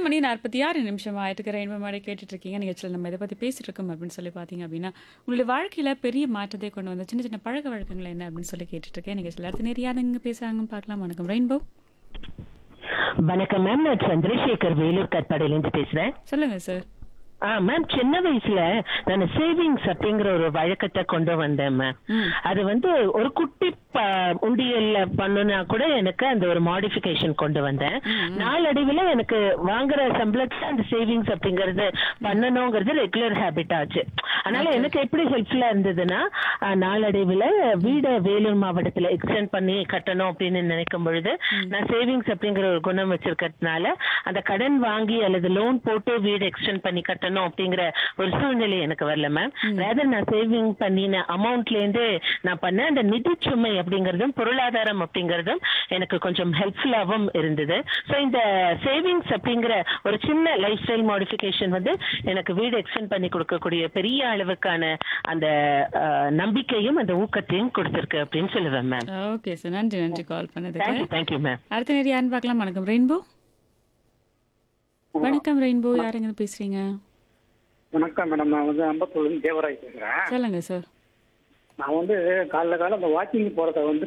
மணி நாற்பத்தி ஆறு நிமிஷம் ஆயிட்டு ரெயின்போ மாதிரி கேட்டுட்டு இருக்கீங்க நிகழ்ச்சியில் நம்ம இதை பற்றி பேசிட்டு இருக்கோம் அப்படின்னு சொல்லி பார்த்தீங்க அப்படின்னா உங்களுடைய வாழ்க்கையில் பெரிய மாற்றத்தை கொண்டு வந்த சின்ன சின்ன பழக்க வழக்கங்கள் என்ன அப்படின்னு சொல்லி கேட்டுட்டு இருக்கேன் நிகழ்ச்சியில் அடுத்த நேரம் யாருங்க பேசுறாங்கன்னு பார்க்கலாம் வணக்கம் ரெயின்போ வணக்கம் மேம் நான் சந்திரசேகர் வேலூர் கட்பாடியிலேருந்து பேசுறேன் சொல்லுங்க சார் ஆ மேம் சின்ன வயசுல நான் சேவிங்ஸ் அப்படிங்கிற ஒரு வழக்கத்தை கொண்டு வந்தேன் மேம் ம். அது வந்து ஒரு குட்டி ப- உண்டியல்ல பண்ணுனா கூட எனக்கு அந்த ஒரு மாடிஃபிகேஷன் கொண்டு வந்தேன் நாளடைவில் எனக்கு வாங்குற சம்பளத்துல அந்த சேவிங்ஸ் அப்படிங்கறது பண்ணணுங்கிறது ரெகுலர் ஹேபிட் ஆச்சு அதனால எனக்கு எப்படி ஹெல்ப்ஃபுல்லா இருந்ததுன்னா ஆ, நாளடைவில் வீடை வேலூர் மாவட்டத்துல எக்ஸ்டெண்ட் பண்ணி கட்டணும் அப்படின்னு நினைக்கும் பொழுது நான் சேவிங்ஸ் அப்படிங்கிற ஒரு குணம் வச்சிருக்கிறதுனால அந்த கடன் வாங்கி அல்லது லோன் போட்டு வீடு எக்ஸ்டெண்ட் பண்ணி கட்டணும் அப்படிங்கிற ஒரு சூழ்நிலை எனக்கு வரல மேம் ரேதர் நான் சேவிங் பண்ணின அமௌண்ட்ல இருந்து நான் பண்ண அந்த நிதி சுமை அப்படிங்கறதும் பொருளாதாரம் அப்படிங்கறதும் எனக்கு கொஞ்சம் ஹெல்ப்ஃபுல்லாகவும் இருந்தது ஸோ இந்த சேவிங்ஸ் அப்படிங்கிற ஒரு சின்ன லைஃப் ஸ்டைல் மாடிஃபிகேஷன் வந்து எனக்கு வீடு எக்ஸ்டெண்ட் பண்ணி கொடுக்கக்கூடிய பெரிய அளவுக்கான அந்த அஹ், நம்பிக்கையும் அந்த ஊக்கத்தையும் கொடுத்திருக்கு அப்படின்னு சொல்லுவேன் மேம் ஓகே சார் நன்றி நன்றி கால் பண்ணதுக்கு தேங்க்யூ தேங்க்யூ மேம் அடுத்த நேரம் யாருன்னு பார்க்கலாம் வணக்கம் ரெயின்போ வணக்கம் ரெயின்போ யாருங்க பேசுறீங்க வணக்கம் மேடம் நான் வந்து அம்பத்தூர்லேருந்து தேவராஜ் பேசுகிறேன் சொல்லுங்க சார் நான் வந்து காலைல காலை அந்த வாக்கிங் போகிறத வந்து